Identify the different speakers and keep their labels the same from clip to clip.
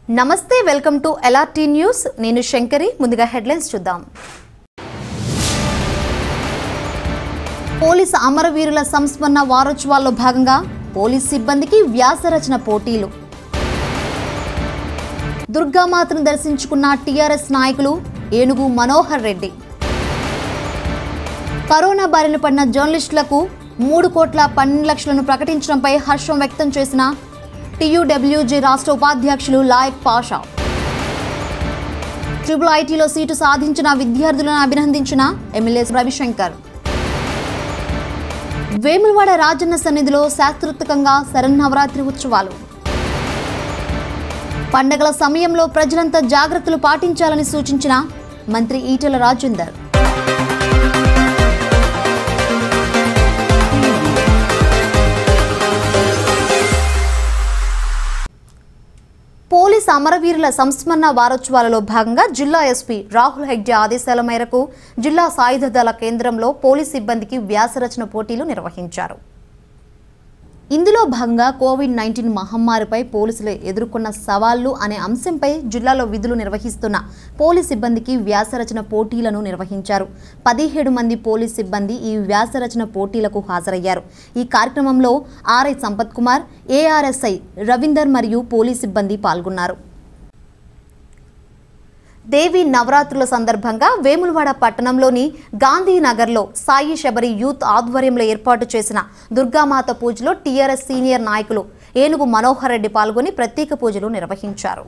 Speaker 1: నమస్తే welcome to LRT news నేను శంకరి ముందుగా హెడ్లైన్స్ చూద్దాం పోలీస్ అమరవీరుల సంస్మరణ వారోత్సవాల్లో భాగంగా పోలీస్ సిబ్బందికి వ్యాసరచన పోటీలు దుర్గామాతను దర్శించుకున్న టీఆర్ఎస్ నాయకులు ఏనుగు మనోహర్ రెడ్డి కరోనా బారిన పడిన జర్నలిస్టులకు మూడు కోట్ల పన్నెండు లక్షలను ప్రకటించడంపై హర్షం వ్యక్తం చేసిన టీయూడబ్ల్యూజీ రాష్ట్ర ఉపాధ్యక్షులు లాయక్ పాషా ట్రిపుల్ ఐటీలో సీటు సాధించిన విద్యార్థులను అభినందించిన ఎమ్మెల్యే రవిశంకర్ వేములవాడ రాజన్న సన్నిధిలో శాస్త్రోత్తకంగా శరన్నవరాత్రి ఉత్సవాలు పండగల సమయంలో ప్రజలంతా జాగ్రత్తలు పాటించాలని సూచించిన మంత్రి ఈటెల రాజేందర్ పోలీస్ అమరవీరుల సంస్మరణ వారోత్సవాలలో భాగంగా జిల్లా ఎస్పీ రాహుల్ హెగ్డే ఆదేశాల మేరకు జిల్లా సాయుధ దళ కేంద్రంలో పోలీస్ సిబ్బందికి వ్యాసరచన పోటీలు నిర్వహించారు ఇందులో భాగంగా కోవిడ్ నైన్టీన్ మహమ్మారిపై పోలీసులు ఎదుర్కొన్న సవాళ్లు అనే అంశంపై జిల్లాలో విధులు నిర్వహిస్తున్న పోలీస్ సిబ్బందికి వ్యాసరచన పోటీలను నిర్వహించారు పదిహేడు మంది పోలీస్ సిబ్బంది ఈ వ్యాసరచన పోటీలకు హాజరయ్యారు ఈ కార్యక్రమంలో ఆర్ఐ సంపత్ కుమార్ ఏఆర్ఎస్ఐ రవీందర్ మరియు పోలీస్ సిబ్బంది పాల్గొన్నారు దేవి నవరాత్రుల సందర్భంగా వేములవాడ పట్టణంలోని గాంధీనగర్లో సాయి శబరి యూత్ ఆధ్వర్యంలో ఏర్పాటు చేసిన దుర్గామాత పూజలో టీఆర్ఎస్ సీనియర్ నాయకులు ఏనుగు మనోహర్ రెడ్డి పాల్గొని ప్రత్యేక పూజలు నిర్వహించారు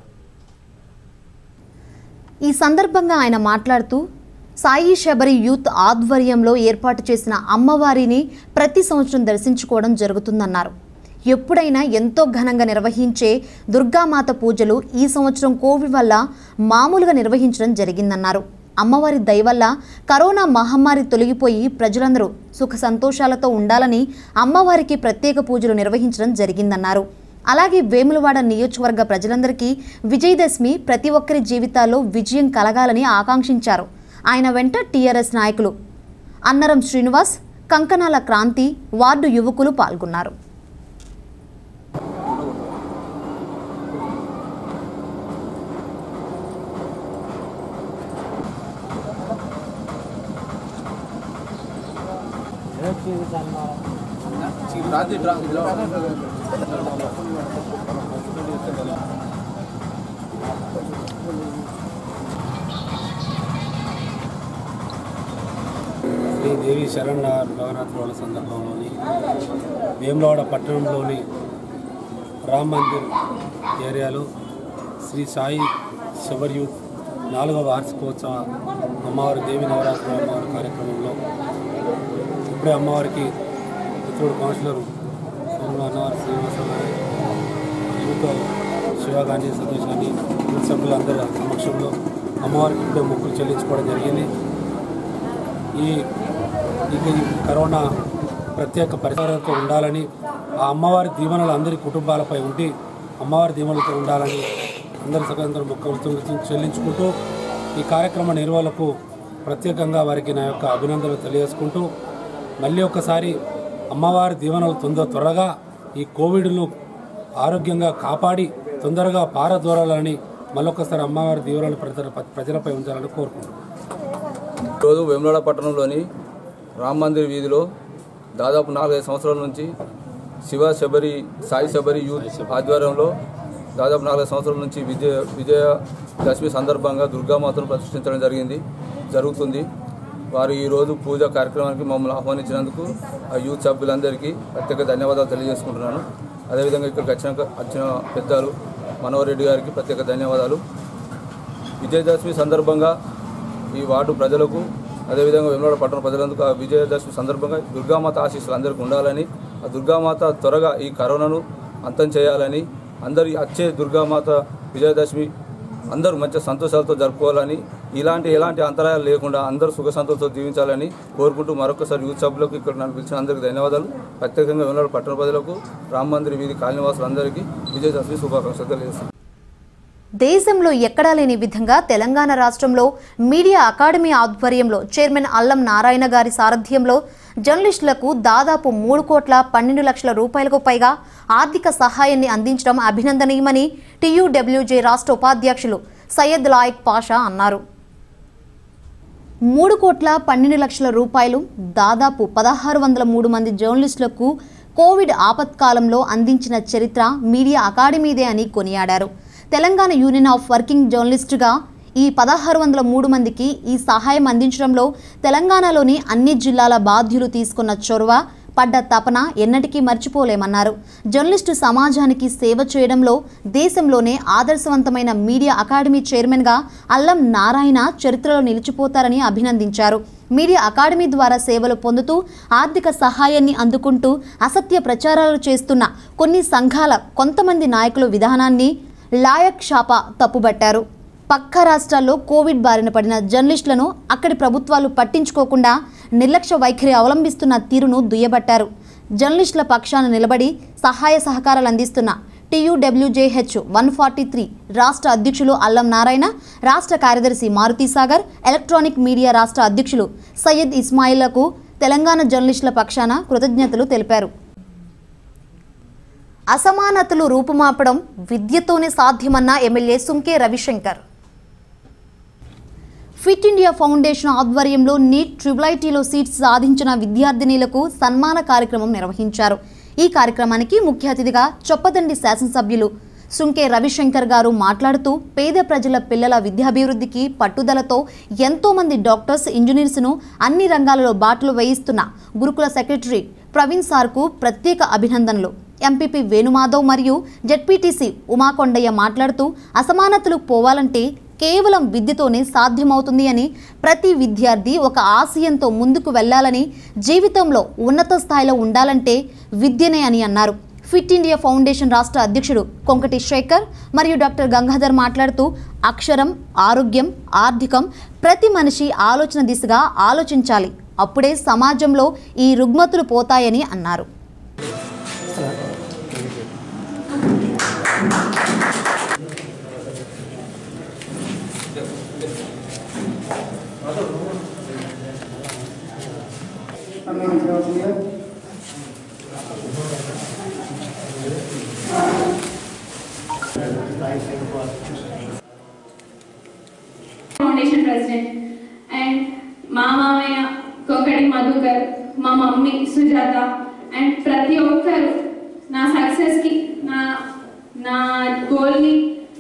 Speaker 1: ఈ సందర్భంగా ఆయన మాట్లాడుతూ సాయి శబరి యూత్ ఆధ్వర్యంలో ఏర్పాటు చేసిన అమ్మవారిని ప్రతి సంవత్సరం దర్శించుకోవడం జరుగుతుందన్నారు ఎప్పుడైనా ఎంతో ఘనంగా నిర్వహించే దుర్గామాత పూజలు ఈ సంవత్సరం కోవిడ్ వల్ల మామూలుగా నిర్వహించడం జరిగిందన్నారు అమ్మవారి దయ వల్ల కరోనా మహమ్మారి తొలగిపోయి ప్రజలందరూ సుఖ సంతోషాలతో ఉండాలని అమ్మవారికి ప్రత్యేక పూజలు నిర్వహించడం జరిగిందన్నారు అలాగే వేములవాడ నియోజకవర్గ ప్రజలందరికీ విజయదశమి ప్రతి ఒక్కరి జీవితాల్లో విజయం కలగాలని ఆకాంక్షించారు ఆయన వెంట టీఆర్ఎస్ నాయకులు అన్నరం శ్రీనివాస్ కంకణాల క్రాంతి వార్డు యువకులు పాల్గొన్నారు
Speaker 2: శ్రీ దేవి శరణ్ నవరాత్రుల సందర్భంలోని వేములవాడ పట్టణంలోని రామ్ మందిర్ ఏరియాలో శ్రీ సాయి శబర్ యూత్ నాలుగవ వార్షికోత్సవ అమ్మవారి దేవి నవరాత్రుల అమ్మవారి కార్యక్రమంలో ఇప్పుడే అమ్మవారికి మిత్రుడు కౌన్సిలర్ సోమవారి అన్నవారి శ్రీనివాసరావు గారి యువత శివగాంధీ సతీష్ గాంధీ యూత్ సభ్యులందరి సమక్షంలో అమ్మవారికి ఇప్పుడే మొక్కులు చెల్లించుకోవడం జరిగింది ఈ ఇక ఈ కరోనా ప్రత్యేక పరిసరాలతో ఉండాలని ఆ అమ్మవారి దీవెనలు అందరి కుటుంబాలపై ఉండి అమ్మవారి దీవెనలతో ఉండాలని అందరి సగందరూ మొక్కలు చెల్లించుకుంటూ ఈ కార్యక్రమ నిర్వహణకు ప్రత్యేకంగా వారికి నా యొక్క అభినందనలు తెలియజేసుకుంటూ మళ్ళీ ఒకసారి అమ్మవారి దీవెనలు తొందర త్వరగా ఈ కోవిడ్ను ఆరోగ్యంగా కాపాడి తొందరగా పారదోరాలని మళ్ళొకసారి అమ్మవారి దీవెనలు ప్రజల ప్రజలపై ఉంచాలని కోరుకుంటున్నాను
Speaker 3: ఈరోజు వేములవాడ పట్టణంలోని రామ్ మందిర్ వీధిలో దాదాపు నాలుగైదు సంవత్సరాల నుంచి శివ శబరి సాయి శబరి యూత్ ఆధ్వర్యంలో దాదాపు నాలుగైదు సంవత్సరాల నుంచి విజయ విజయ దశమి సందర్భంగా దుర్గామాతను ప్రతిష్ఠించడం జరిగింది జరుగుతుంది వారు ఈరోజు పూజ కార్యక్రమానికి మమ్మల్ని ఆహ్వానించినందుకు ఆ యూత్ సభ్యులందరికీ ప్రత్యేక ధన్యవాదాలు తెలియజేసుకుంటున్నాను అదేవిధంగా ఇక్కడికి వచ్చిన వచ్చిన పెద్దలు మనోహర్ రెడ్డి గారికి ప్రత్యేక ధన్యవాదాలు విజయదశమి సందర్భంగా ఈ వార్డు ప్రజలకు అదేవిధంగా వెమ్లవాడ పట్టణ ప్రజలందుకు ఆ విజయదశమి సందర్భంగా దుర్గామాత ఆశీస్సులు అందరికీ ఉండాలని ఆ దుర్గామాత త్వరగా ఈ కరోనాను అంతం చేయాలని అందరి వచ్చే దుర్గామాత విజయదశమి అందరూ మంచి సంతోషాలతో జరుపుకోవాలని ఇలాంటి ఎలాంటి అంతరాయాలు లేకుండా అందరూ సుఖ సంతోషంతో జీవించాలని కోరుకుంటూ మరొకసారి యూత్ సభ్యులకు ఇక్కడ నన్ను పిలిచిన అందరికీ ధన్యవాదాలు ప్రత్యేకంగా వెమ్లవాడ పట్టణ ప్రజలకు రామ్ మందిర్ వీధి కాలనీవాసులందరికీ విజయదశమి శుభాకాంక్షలు తెలియజేస్తాను
Speaker 1: దేశంలో ఎక్కడా లేని విధంగా తెలంగాణ రాష్ట్రంలో మీడియా అకాడమీ ఆధ్వర్యంలో చైర్మన్ అల్లం నారాయణ గారి సారథ్యంలో జర్నలిస్టులకు దాదాపు మూడు కోట్ల పన్నెండు లక్షల రూపాయలకు పైగా ఆర్థిక సహాయాన్ని అందించడం అభినందనీయమని టీయూడబ్ల్యూజే రాష్ట్ర ఉపాధ్యక్షులు సయ్యద్ లాయక్ పాషా అన్నారు మూడు కోట్ల పన్నెండు లక్షల రూపాయలు దాదాపు పదహారు వందల మూడు మంది జర్నలిస్టులకు కోవిడ్ ఆపత్కాలంలో అందించిన చరిత్ర మీడియా అకాడమీదే అని కొనియాడారు తెలంగాణ యూనియన్ ఆఫ్ వర్కింగ్ జర్నలిస్టుగా ఈ పదహారు వందల మూడు మందికి ఈ సహాయం అందించడంలో తెలంగాణలోని అన్ని జిల్లాల బాధ్యులు తీసుకున్న చొరవ పడ్డ తపన ఎన్నటికీ మర్చిపోలేమన్నారు జర్నలిస్టు సమాజానికి సేవ చేయడంలో దేశంలోనే ఆదర్శవంతమైన మీడియా అకాడమీ చైర్మన్గా అల్లం నారాయణ చరిత్రలో నిలిచిపోతారని అభినందించారు మీడియా అకాడమీ ద్వారా సేవలు పొందుతూ ఆర్థిక సహాయాన్ని అందుకుంటూ అసత్య ప్రచారాలు చేస్తున్న కొన్ని సంఘాల కొంతమంది నాయకుల విధానాన్ని లాయక్ షాపా తప్పుబట్టారు పక్క రాష్ట్రాల్లో కోవిడ్ బారిన పడిన జర్నలిస్టులను అక్కడి ప్రభుత్వాలు పట్టించుకోకుండా నిర్లక్ష్య వైఖరి అవలంబిస్తున్న తీరును దుయ్యబట్టారు జర్నలిస్టుల పక్షాన నిలబడి సహాయ సహకారాలు అందిస్తున్న టీయూడబ్ల్యూజేహెచ్ వన్ ఫార్టీ త్రీ రాష్ట్ర అధ్యక్షులు అల్లం నారాయణ రాష్ట్ర కార్యదర్శి మారుతి సాగర్ ఎలక్ట్రానిక్ మీడియా రాష్ట్ర అధ్యక్షులు సయ్యద్ ఇస్మాయిల్లకు తెలంగాణ జర్నలిస్టుల పక్షాన కృతజ్ఞతలు తెలిపారు అసమానతలు రూపుమాపడం విద్యతోనే సాధ్యమన్న MLA Sunke Ravishankar fit India foundation ఆధ్వర్యంలో నీట్ ట్రిపుల్ ఐటీలో సీట్స్ సాధించిన విద్యార్థినీలకు సన్మాన కార్యక్రమం నిర్వహించారు ఈ కార్యక్రమానికి ముఖ్య అతిథిగా చొప్పదండి శాసనసభ్యులు సుంకే రవిశంకర్ గారు మాట్లాడుతూ పేద ప్రజల పిల్లల విద్యాభివృద్ధికి పట్టుదలతో ఎంతో మంది డాక్టర్స్ ఇంజనీర్స్ను అన్ని రంగాలలో బాటలు వేయిస్తున్న గురుకుల సెక్రటరీ ప్రవీణ్ సార్కు ప్రత్యేక అభినందనలు ఎంపీపీ వేణుమాధవ్ మరియు జెడ్పీటీసీ ఉమాకొండయ్య మాట్లాడుతూ అసమానతలు పోవాలంటే కేవలం విద్యతోనే సాధ్యమవుతుంది అని ప్రతి విద్యార్థి ఒక ఆశయంతో ముందుకు వెళ్ళాలని జీవితంలో ఉన్నత స్థాయిలో ఉండాలంటే విద్యనే అని అన్నారు ఫిట్ ఇండియా ఫౌండేషన్ రాష్ట్ర అధ్యక్షుడు కొంకటి శేఖర్ మరియు డాక్టర్ గంగాధర్ మాట్లాడుతూ అక్షరం ఆరోగ్యం ఆర్థికం ప్రతి మనిషి ఆలోచన దిశగా ఆలోచించాలి అప్పుడే సమాజంలో ఈ రుగ్మతులు పోతాయని అన్నారు
Speaker 4: ఫౌండేషన్ ప్రెసిడెంట్ అండ్ మా మామయ్య కొకటి మధుకర్ మా మమ్మీ సుజాత అండ్ ప్రతి ఒక్కరు నా సక్సెస్కి నా నా గోల్ని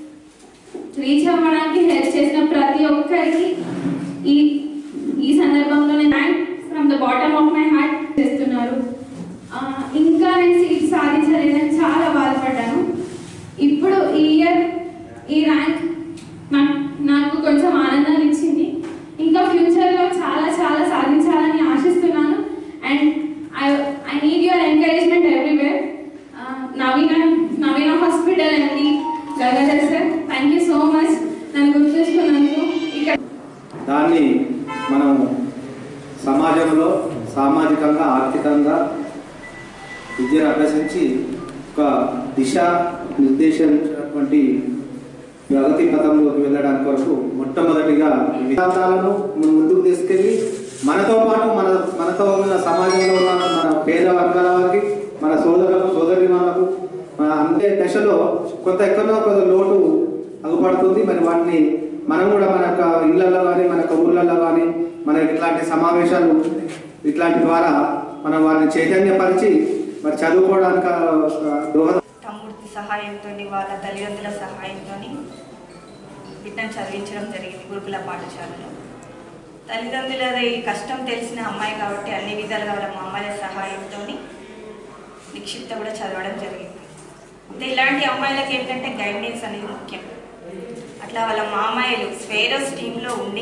Speaker 4: రీచ్ అవ్వడానికి హెల్ప్ చేసిన ప్రతి ఒక్కరికి ఈ ఈ సందర్భంలో నేను thank from the bottom of my heart చేస్తున్నారు ఆ, ఇంకా నేను సీట్ సాధించలేదని చాలా బాధపడ్డాను ఇప్పుడు ఈ ఇయర్ ఈ ర్యాంక్ నాకు నాకు కొంచెం ఆనందాన్ని ఇచ్చింది ఇంకా ఫ్యూచర్లో చాలా చాలా సాధించాలని ఆశిస్తున్నాను and I I need your encouragement everywhere Naveena Naveena hospital అండి Gangadhar sir thank you so much నన్ను గుర్తుంచుకున్నందుకు ఇక్కడ
Speaker 5: దాన్ని మనం సమాజంలో సామాజికంగా ఆర్థికంగా విద్యను అభ్యసించి ఒక దిశ నిర్దేశించినటువంటి ప్రగతి పథంలోకి వెళ్ళడానికి కొరకు మొట్టమొదటిగా విధానాలను మనం ముందుకు తీసుకెళ్ళి మనతో పాటు మన మనతో ఉన్న సమాజంలో ఉన్న మన పేద వర్గాల వారికి మన సోదరులకు సోదరి వాళ్ళకు మన అందే దశలో కొంత ఎక్కడో కొంత లోటు అగుపడుతుంది మరి వాటిని మనం కూడా మన యొక్క ఇళ్లలో కానీ మన యొక్క ఊర్లలో కానీ మన ఇట్లాంటి సమావేశాలు ఇట్లాంటి ద్వారా మనం వారిని చైతన్యపరిచి మరి చదువుకోవడానికి ఆ, దోహద
Speaker 6: తమ్ముడి సహాయంతో వాళ్ళ తల్లిదండ్రుల సహాయంతో బిడ్డను చదివించడం జరిగింది గురుకుల పాఠశాలలో తల్లిదండ్రులది కష్టం తెలిసిన అమ్మాయి కాబట్టి అన్ని విధాలుగా వాళ్ళ మా అమ్మాయిల సహాయంతో నిక్షిప్త కూడా చదవడం జరిగింది అంటే ఇలాంటి అమ్మాయిలకి ఏంటంటే గైడెన్స్ అనేది ముఖ్యం అట్లా వాళ్ళ మామయ్యలు స్వేరస్ టీంలో ఉండి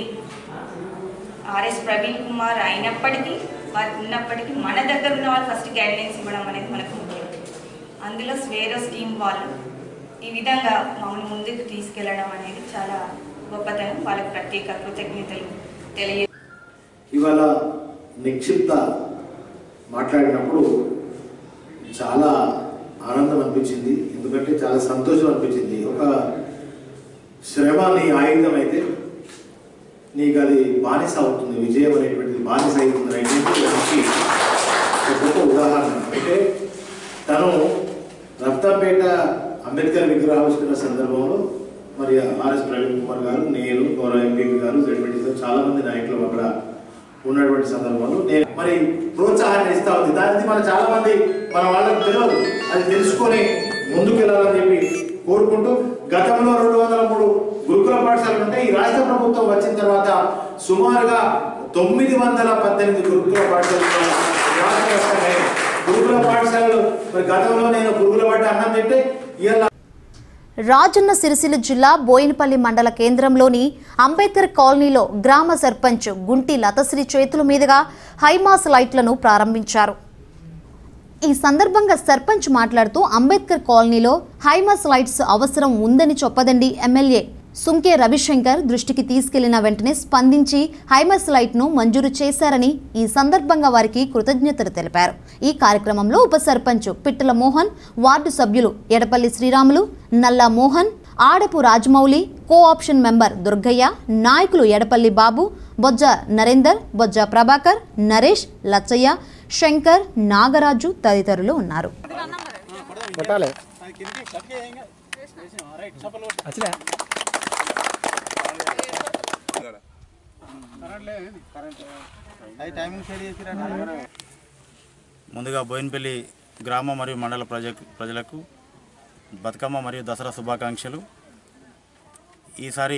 Speaker 6: ఆర్ఎస్ ప్రవీణ్ కుమార్ అయినప్పటికీ వారు ఉన్నప్పటికీ మన దగ్గర ఉన్న వాళ్ళు ఫస్ట్ గైడ్లైన్స్ ఇవ్వడం అనేది మనకు ముఖ్యం అందులో స్వేరస్ టీం వాళ్ళు ఈ విధంగా మమ్మల్ని ముందుకు తీసుకెళ్లడం అనేది చాలా గొప్పతనం వాళ్ళకి ప్రత్యేక కృతజ్ఞతలు తెలియ
Speaker 7: ఇవాళ నిక్షిప్త మాట్లాడినప్పుడు చాలా ఆనందం అనిపించింది ఎందుకంటే చాలా సంతోషం అనిపించింది ఒక శ్రమ నీ ఆయుధం అయితే నీకు అది బానిస అవుతుంది విజయం అనేటువంటిది బానిస అవుతుంది అనేటువంటి దానికి ఒక గొప్ప ఉదాహరణ అంటే తను రక్తంపేట అంబేద్కర్ విగ్రహావిష్కరణ సందర్భంలో మరి ఆర్ఎస్ ప్రవీణ్ కుమార్ గారు నేను గౌరవ ఎంపీపీ గారు జడ్పీటీ గారు చాలా మంది నాయకులు అక్కడ ఉన్నటువంటి సందర్భంలో నేను మరి ప్రోత్సాహాన్ని ఇస్తా ఉంది దానికి మన చాలా మంది మన వాళ్ళకి తెలియదు అది తెలుసుకొని ముందుకు వెళ్ళాలని చెప్పి కోరుకుంటూ గతంలో రెండు వందల మూడు గురుకుల పాఠశాలలు ఉంటే ఈ రాష్ట్ర ప్రభుత్వం వచ్చిన తర్వాత సుమారుగా తొమ్మిది వందల పద్దెనిమిది గురుకుల పాఠశాలలు రాష్ట్ర వ్యాప్తంగా గురుకుల పాఠశాలలు మరి గతంలో నేను గురుకుల పడ్డ అన్నం తింటే ఇలా
Speaker 1: రాజన్న సిరిసిల్ల జిల్లా బోయినపల్లి మండల కేంద్రంలోని అంబేద్కర్ కాలనీలో గ్రామ సర్పంచ్ గుంటి లతశ్రీ చేతుల మీదుగా హైమాస్ లైట్లను ప్రారంభించారు ఈ సందర్భంగా సర్పంచ్ మాట్లాడుతూ అంబేద్కర్ కాలనీలో హైమాస్ లైట్స్ అవసరం ఉందని చెప్పదండి ఎమ్మెల్యే సుంకే రవిశంకర్ దృష్టికి తీసుకెళ్లిన వెంటనే స్పందించి హైమాస్ లైట్ను మంజూరు చేశారని ఈ సందర్భంగా వారికి కృతజ్ఞతలు తెలిపారు ఈ కార్యక్రమంలో ఉప సర్పంచ్ పిట్టల మోహన్ వార్డు సభ్యులు Edapalli Sriramulu Nalla Mohan Adapu Rajamouli co-option member Durgaiah నాయకులు ఎడపల్లి బాబు బొజ్జ నరేందర్ బొజ్జ ప్రభాకర్ నరేష్ లచ్చయ్య శంకర్ నాగరాజు తదితరులు ఉన్నారు
Speaker 8: ముందుగా బోయినపల్లి గ్రామ మరియు మండల ప్రజ ప్రజలకు బతుకమ్మ మరియు దసరా శుభాకాంక్షలు ఈసారి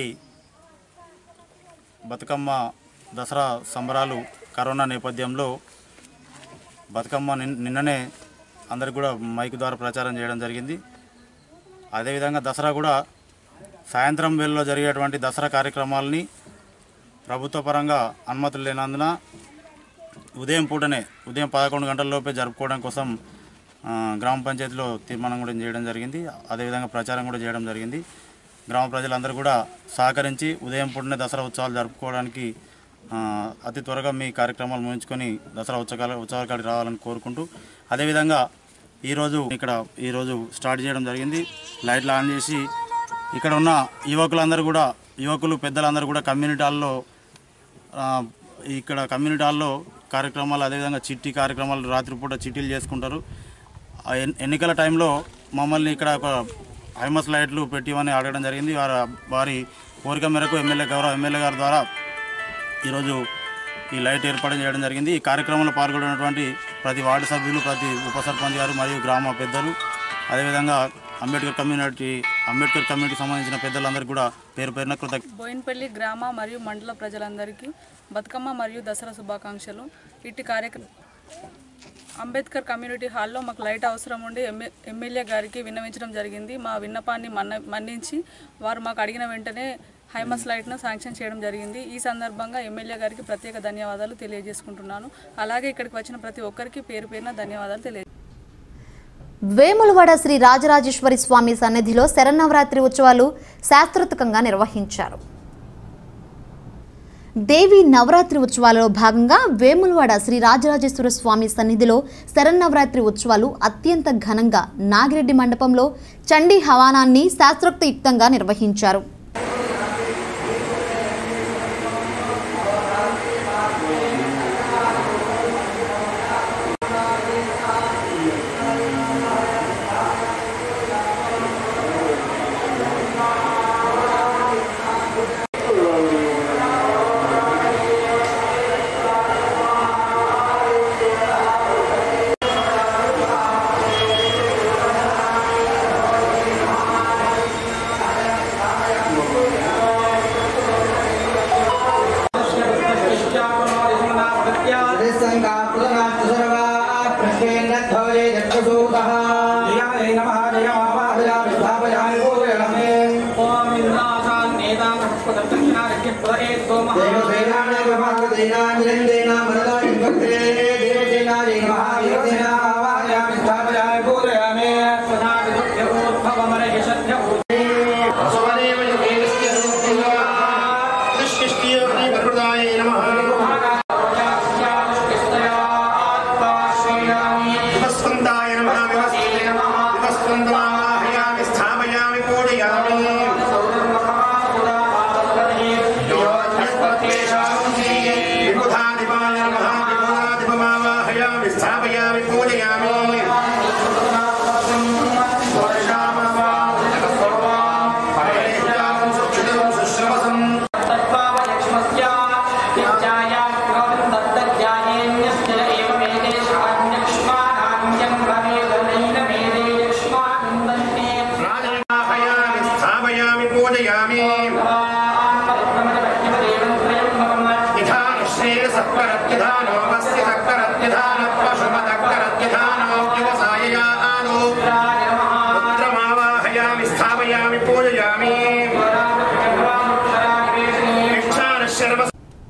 Speaker 8: బతుకమ్మ దసరా సంబరాలు కరోనా నేపథ్యంలో బతుకమ్మ నిన్- నిన్ననే అందరికి కూడా మైక్ ద్వారా ప్రచారం చేయడం జరిగింది అదేవిధంగా దసరా కూడా సాయంత్రం వేళలో జరిగేటువంటి దసరా కార్యక్రమాలని ప్రభుత్వ పరంగా అనుమతులు లేనందున ఉదయం పూటనే ఉదయం పదకొండు గంటల లోపే జరుపుకోవడం కోసం ఆ, గ్రామ పంచాయతీలో తీర్మానం కూడా చేయడం జరిగింది అదేవిధంగా ప్రచారం కూడా చేయడం జరిగింది గ్రామ ప్రజలందరూ కూడా సహకరించి ఉదయం పూటనే దసరా ఉత్సవాలు జరుపుకోవడానికి ఆ, అతి త్వరగా మీ కార్యక్రమాలు ముగించుకొని దసరా ఉత్సవాల ఉత్సవాల కాడికి రావాలని కోరుకుంటూ అదేవిధంగా ఈరోజు ఇక్కడ ఈరోజు స్టార్ట్ చేయడం జరిగింది లైట్లు ఆన్ చేసి ఇక్కడ ఉన్న యువకులందరూ కూడా యువకులు పెద్దలందరూ కూడా కమ్యూనిటీ హాల్లో ఆ, ఇక్కడ కమ్యూనిటీ హాల్లో కార్యక్రమాలు అదేవిధంగా చిట్టి కార్యక్రమాలు రాత్రిపూట చిట్టీలు చేసుకుంటారు ఆ ఎన్- ఎన్నికల టైంలో మమ్మల్ని ఇక్కడ ఒక హైమస్ లైట్లు పెట్టివని అడగడం జరిగింది వారి వారి కోరిక మేరకు ఎమ్మెల్యే గౌరవ ఎమ్మెల్యే గారి ద్వారా ఈరోజు ఈ లైట్ ఏర్పాటు చేయడం జరిగింది ఈ కార్యక్రమంలో పాల్గొన్నటువంటి ప్రతి వార్డు సభ్యులు ప్రతి ఉప సర్పంచ్ గారు మరియు గ్రామ పెద్దలు అదేవిధంగా అంబేద్కర్ కమ్యూనిటీ అంబేద్కర్ కమ్యూనిటీకి సంబంధించిన పెద్దలందరికీ కూడా పేరు పేరున కృతజ్ఞ
Speaker 9: బోయిన్పల్లి గ్రామ మరియు మండల ప్రజలందరికీ బతుకమ్మ మరియు దసరా శుభాకాంక్షలు ఇట్టి కార్యక్రమం అంబేద్కర్ కమ్యూనిటీ హాల్లో మాకు లైట్ అవసరం ఉండి ఎమ్మె ఎమ్మెల్యే గారికి విన్నవించడం జరిగింది మా విన్నపాన్ని మన్న మన్నించి వారు మాకు అడిగిన వెంటనే హైమస్ లైట్ను శాంక్షన్ చేయడం జరిగింది ఈ సందర్భంగా ఎమ్మెల్యే గారికి ప్రత్యేక ధన్యవాదాలు తెలియజేసుకుంటున్నాను అలాగే ఇక్కడికి వచ్చిన ప్రతి ఒక్కరికి పేరు పేరున ధన్యవాదాలు తెలియ
Speaker 1: వేములవాడ శ్రీ రాజరాజేశ్వరి స్వామి సన్నిధిలో శరన్నవరాత్రి ఉత్సవాలు శాస్త్రోత్కంగా నిర్వహించారు దేవి నవరాత్రి ఉత్సవాలలో భాగంగా వేములవాడ శ్రీ రాజరాజేశ్వర స్వామి సన్నిధిలో శరన్నవరాత్రి ఉత్సవాలు అత్యంత ఘనంగా నాగిరెడ్డి మండపంలో చండీ హవానాన్ని శాస్త్రోక్తయుక్తంగా నిర్వహించారు
Speaker 10: వివస్వందాయ నమః వివస్వందాయ నమః వివస్వందమాహయామి స్థాపయామి పూజయామి సమర్పయామి పూజయామి శర్వ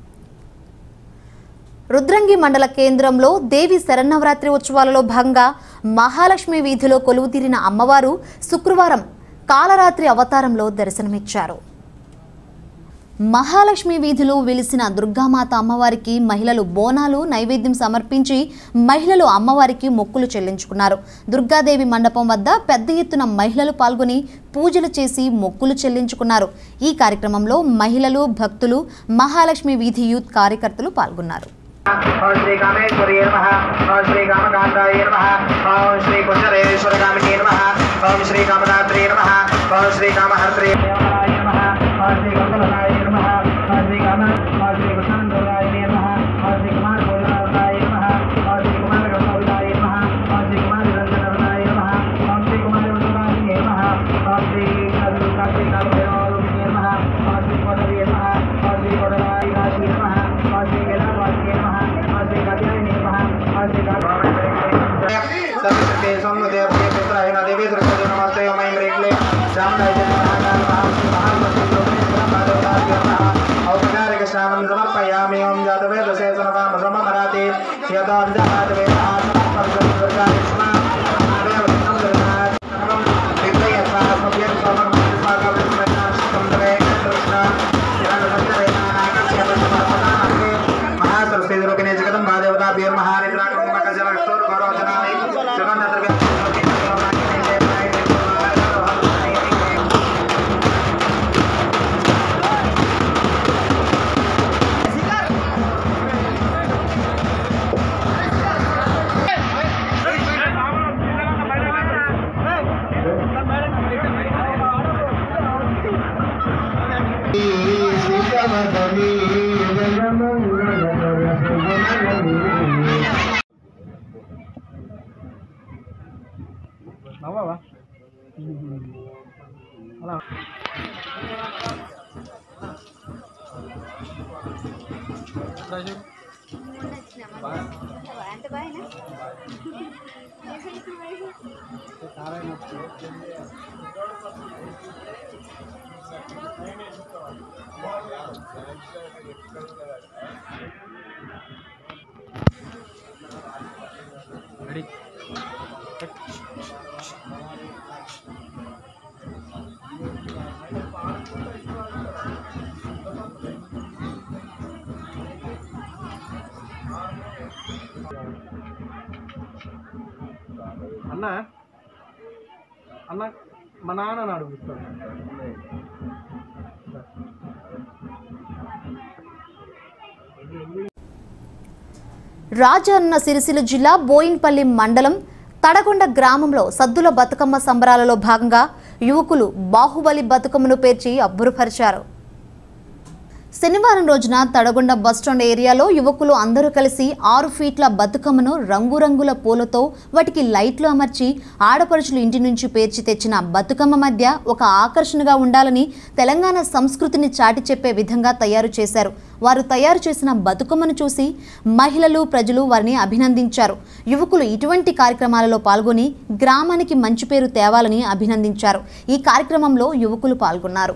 Speaker 1: రుద్రంగి మండల కేంద్రంలో దేవి శరన్నవరాత్రి ఉత్సవాలలో భాగంగా మహాలక్ష్మి వీధిలో కొలువుతీరిన అమ్మవారు శుక్రవారం కాలరాత్రి అవతారంలో దర్శనమిచ్చారు మహాలక్ష్మి వీధిలో వెలిసిన దుర్గామాత అమ్మవారికి మహిళలు బోనాలు నైవేద్యం సమర్పించి మహిళలు అమ్మవారికి మొక్కులు చెల్లించుకున్నారు దుర్గాదేవి మండపం వద్ద పెద్ద ఎత్తున మహిళలు పాల్గొని పూజలు చేసి మొక్కులు చెల్లించుకున్నారు ఈ కార్యక్రమంలో మహిళలు భక్తులు మహాలక్ష్మి వీధి యూత్ కార్యకర్తలు పాల్గొన్నారు
Speaker 10: ఓం శ్రీ కామేశ్వరి నమ ఓం శ్రీ కామకాంతాయ నమ ఓం శ్రీ కుంజరేశ్వర కామిని నమ ఓం శ్రీ కామదాత్రి నమ ఓం శ్రీ కామహర్త్రి దేవరాయ నమ ఓం శ్రీ కంకలనాయ నమ ఓం శ్రీ కామ ఓం శ్రీ కృష్ణానందరాయ నమ ఓం శ్రీ కుమార భోజనాయ నమ ఓం శ్రీ కుమార గౌరవాయ నమ ఓం శ్రీ కుమార నిరంజనాయ నమ ఓం శ్రీ కుమార వసుదాయ నమ ఓం శ్రీ కార్తీక భైరవాయ నమ ఓం శ్రీ కోటవి నమ ఓం శ్రీ కోటరాయ కాశీ నమ ఓం శ్రీ కేదారవాసి నమ ఓం శ్రీ కాత్యాయని నమ ఓం శ్రీ సరస్వతి సోమదేవతే పుత్రాయ దేవి ద్రౌపది నమస్తే ఓం రేక్లే రామదాయ మహాకాల మహామతి ఔపచారిక స్నానం సమర్పయామి ఓం జాతవేద సేతనవామ సమమరాతి యథాంజాత వేద మహాసరస్వతి రూపిణే జగదం భాదేవతా భీర్ మహానిద్రాకం మకజల స్తోర్ గౌరవజనామి జగన్నాథ
Speaker 11: అన్న అన్న మా నాన్న అడుగుతాడు
Speaker 1: రాజన్న సిరిసిల్ల జిల్లా బోయిన్పల్లి మండలం తడగొండ గ్రామంలో సద్దుల బతుకమ్మ సంబరాలలో భాగంగా యువకులు బాహుబలి బతుకమ్మను పేర్చి అబ్బురుపరిచారు శనివారం రోజున తడగొండ బస్టాండ్ ఏరియాలో యువకులు అందరూ కలిసి ఆరు ఫీట్ల బతుకమ్మను రంగురంగుల పూలతో వాటికి లైట్లు అమర్చి ఆడపడుచులు ఇంటి నుంచి పేర్చి తెచ్చిన బతుకమ్మ మధ్య ఒక ఆకర్షణగా ఉండాలని తెలంగాణ సంస్కృతిని చాటి చెప్పే విధంగా తయారు చేశారు వారు తయారు చేసిన బతుకమ్మను చూసి మహిళలు ప్రజలు వారిని అభినందించారు యువకులు ఇటువంటి కార్యక్రమాలలో పాల్గొని గ్రామానికి మంచి పేరు తేవాలని అభినందించారు ఈ కార్యక్రమంలో యువకులు పాల్గొన్నారు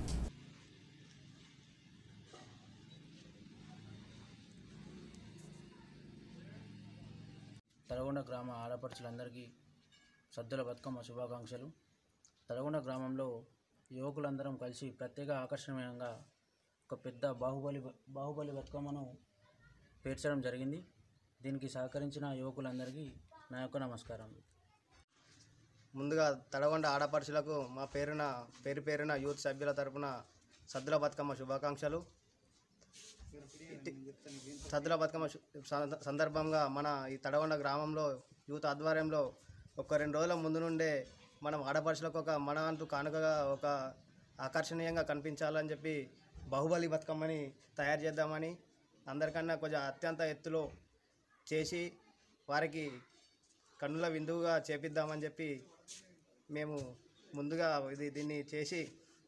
Speaker 12: తలగొండ గ్రామ ఆడపడుచులందరికీ సద్దుల బతుకమ్మ శుభాకాంక్షలు తలగొండ గ్రామంలో యువకులందరం కలిసి ప్రత్యేక ఆకర్షణీయంగా ఒక పెద్ద బాహుబలి బాహుబలి బతుకమ్మను పేర్చడం జరిగింది దీనికి సహకరించిన యువకులందరికీ నా యొక్క నమస్కారం
Speaker 11: ముందుగా తడగొండ ఆడపడుచులకు మా పేరున పేరు పేరున యూత్ సభ్యుల తరపున సద్దుల బతుకమ్మ శుభాకాంక్షలు ఇట్టి- సద్దుల బతుకమ్మ శు- స- సందర్భంగా మన ఈ తడగొండ గ్రామంలో యూత్ ఆధ్వర్యంలో ఒక రెండు రోజుల ముందు నుండే మనం ఆడపడుచులకు ఒక మన అంటూ కానుకగా ఒక ఆకర్షణీయంగా కనిపించాలని చెప్పి బాహుబలి బతుకమ్మని తయారు చేద్దామని అందరికన్నా కొంచెం అత్యంత ఎత్తులో చేసి వారికి కన్నుల విందువుగా చేపిద్దామని చెప్పి మేము ముందుగా ఇది దీన్ని చేసి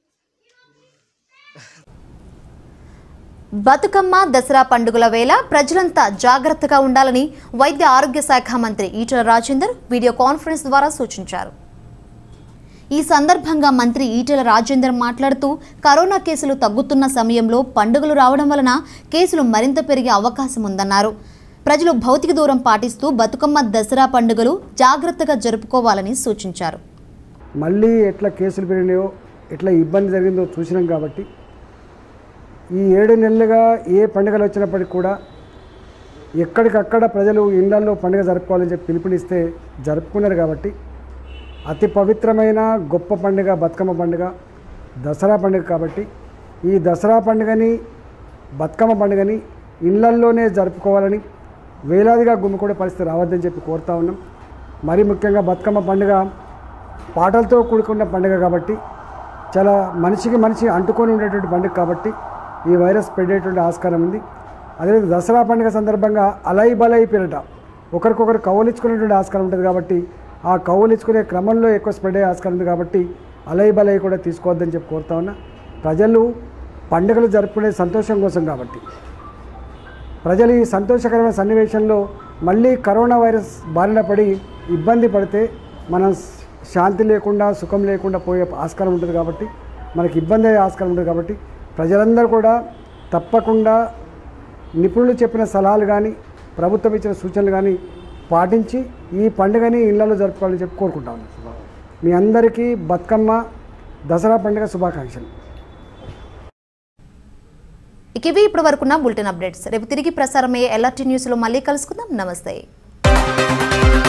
Speaker 1: బతుకమ్మ దసరా పండుగల వేళ ప్రజలంతా జాగ్రత్తగా ఉండాలని వైద్య ఆరోగ్య శాఖ మంత్రి ఈటల రాజేందర్ వీడియో కాన్ఫరెన్స్ ద్వారా సూచించారు ఈ సందర్భంగా మంత్రి ఈటెల రాజేందర్ మాట్లాడుతూ కరోనా కేసులు తగ్గుతున్న సమయంలో పండుగలు రావడం వలన కేసులు మరింత పెరిగే అవకాశం ఉందన్నారు ప్రజలు భౌతిక దూరం పాటిస్తూ బతుకమ్మ దసరా పండుగలు జాగ్రత్తగా జరుపుకోవాలని సూచించారు
Speaker 13: మళ్ళీ ఎట్లా కేసులు పెరిగినాయో ఎట్లా ఇబ్బంది జరిగిందో చూసినాం కాబట్టి ఈ ఏడు నెలలుగా ఏ పండుగలు వచ్చినప్పటికీ కూడా ఎక్కడికక్కడ ప్రజలు ఇళ్లలో పండుగ జరుపుకోవాలని చెప్పి పిలుపునిస్తే జరుపుకున్నారు కాబట్టి అతి పవిత్రమైన గొప్ప పండుగ బతుకమ్మ పండుగ దసరా పండుగ కాబట్టి ఈ దసరా పండుగని బతుకమ్మ పండుగని ఇళ్లల్లోనే జరుపుకోవాలని వేలాదిగా గుమ్మికూడే పరిస్థితి రావద్దని చెప్పి కోరుతా ఉన్నాం మరీ ముఖ్యంగా బతుకమ్మ పండుగ పాటలతో కూడుకున్న పండుగ కాబట్టి చాలా మనిషికి మనిషి అంటుకొని ఉండేటువంటి పండుగ కాబట్టి ఈ వైరస్ పెరిగేటువంటి ఆస్కారం ఉంది అదేవిధంగా దసరా పండుగ సందర్భంగా అలై బలై పిరట ఒకరికొకరు కౌలించుకునేటువంటి ఆస్కారం ఉంటుంది కాబట్టి ఆ కౌలించుకునే క్రమంలో ఎక్కువ స్ప్రెడ్ అయ్యే ఆస్కారం ఉంది కాబట్టి అలై బలై కూడా తీసుకోవద్దని చెప్పి కోరుతా ఉన్నా ప్రజలు పండుగలు జరుపుకునే సంతోషం కోసం కాబట్టి ప్రజలు ఈ సంతోషకరమైన సన్నివేశంలో మళ్ళీ కరోనా వైరస్ బారిన పడి ఇబ్బంది పడితే మనం శాంతి లేకుండా సుఖం లేకుండా పోయే ఆస్కారం ఉంటుంది కాబట్టి మనకి ఇబ్బంది అయ్యే ఆస్కారం ఉంటుంది కాబట్టి ప్రజలందరూ కూడా తప్పకుండా నిపుణులు చెప్పిన సలహాలు కానీ ప్రభుత్వం ఇచ్చిన సూచనలు కానీ పాటించి ఈ పండుగని ఇళ్లలో జరుపుకోవాలని చెప్పి కోరుకుంటా ఉన్నాను మీ అందరికీ బతుకమ్మ దసరా పండుగ శుభాకాంక్షలు
Speaker 1: ఇక ఇవి ఇప్పటి వరకున్న బులెటిన్ అప్డేట్స్ రేపు తిరిగి ప్రసారమయ్యే ఎల్ఆర్టీ న్యూస్లో మళ్ళీ కలుసుకుందాం నమస్తే